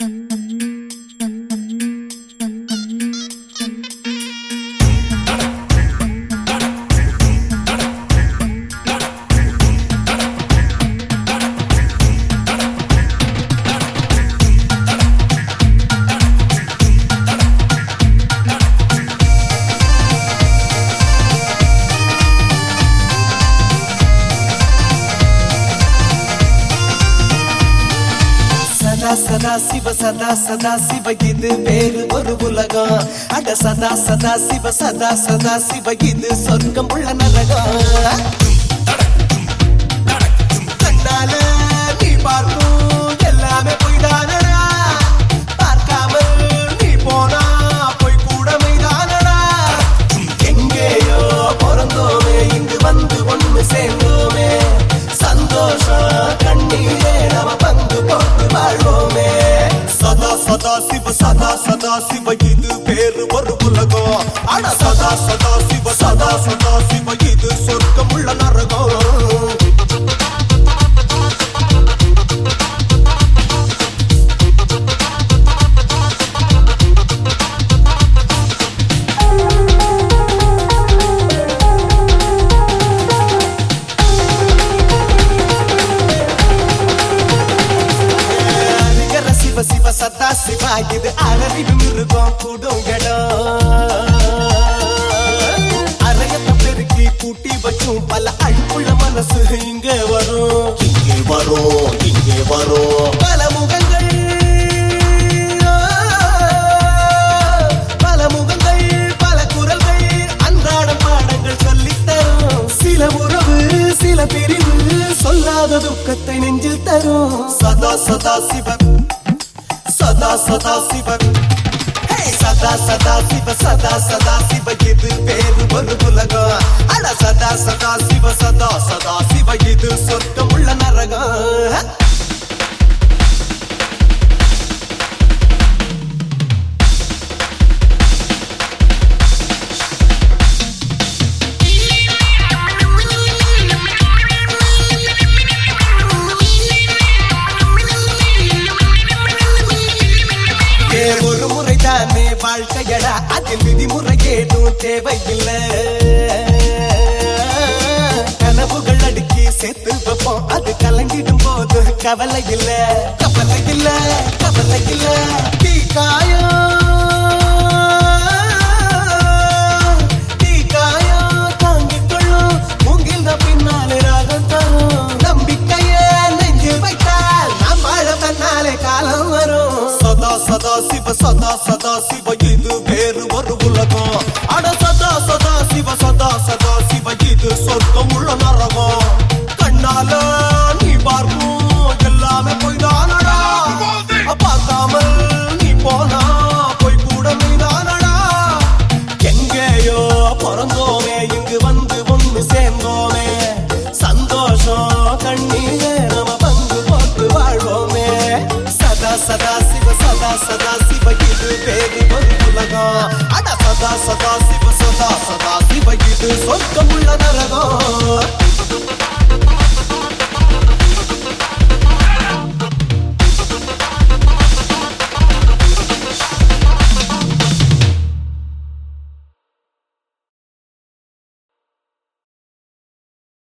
சதா சதா சிவ சதா சதா சிவ இது வேறு ஒரு உலகம் அட சதா சதா சிவ சதா சதா சிவ இது சொர்க்கம் உள்ள நரகம் கண்ணால நீ பார்க்கும் எல்லாமே பொய்தானடா பார்க்காமல் நீ போனா பொய் கூட மெய்தானடா எங்கேயோ பிறந்தோமே இங்கு வந்து ஒண்ணு சேர்ந்தோமே சந்தோஷம் கண்ணீரே நம பங்கு போட்டு வாழ்வோமே சதா சதா சிவ சதா சதா சிவ இது பேரு ஒரு உலகம் அட சதா சதா சிவ சதா சதா சிவ இது சொர்க்கம் உள்ள நரகம் அரிகர சிவ சிவ சதா சிவா இது அழறிவு மிருகம் கூடும் இடம் அரையத்தை பெருக்கி கூட்டி வச்சும் பல அழுப்புள்ள மனசு இங்கே வரும் இங்கே வரும் இங்கே வரும் பல முகங்கள் பல முகங்கள் பல குரல்கள் அன்றாட பாடங்கள் சொல்லித் தரும் சில உறவு சில பிரிவு சொல்லாத துக்கத்தை நெஞ்சில் தரும் சதா சதா சிவன் சதா சதா சிவன் ஹே, சதா சதா சிவ சதா சதா சிவ இது பேரு ஒரு உலகம் அட சதா சதா சிவ சதா சதா சிவ இது சொர்க்கம் உள்ள நரகம் ஏ ஒரு முறை தானே வாழ்க்கையடா அதில் விதிமுறை ஏதும் தேவையில்லை கனவுகள் அடுக்கி சேர்த்து வைப்போம் அது கலங்கிடும் போது கவலை இல்ல கவலை இல்ல கவலை இல்ல தீ காயம் தீ காயம் தாங்கிக் கொள்ளும் மூங்கில் தான் பின்னாலே ராகம் தரும் நம்பிக்கைய நெஞ்சில் வைத்தால் நாம் வாழ தன்னாலே காலம் வரும் சதா சதா சிவ சதா சதா சிவ இது வேறு ஒரு உலகம் அட சதா சதா சிவ சதா சதா சிவ இது சொர்க்கம் உள்ள நரகம் கண்ணால நீ பார்க்கும் எல்லாமே பொய்தானடா பார்க்காமல் நீ போனா பொய் கூட மீதானடா எங்கேயோ பிறந்தோமே இங்கு வந்து ஒண்ணு சேர்ந்தோமே சந்தோஷம் கண்ணீரே நம்ம பங்கு போட்டு வாழ்வோமே சதா சதா சிவ சதா சதா சிவ இது பேரு ஒரு உலகம் அட சதா சதா சிவ சதா சதா சிவ இது சொர்க்கம் உள்ள நரகம்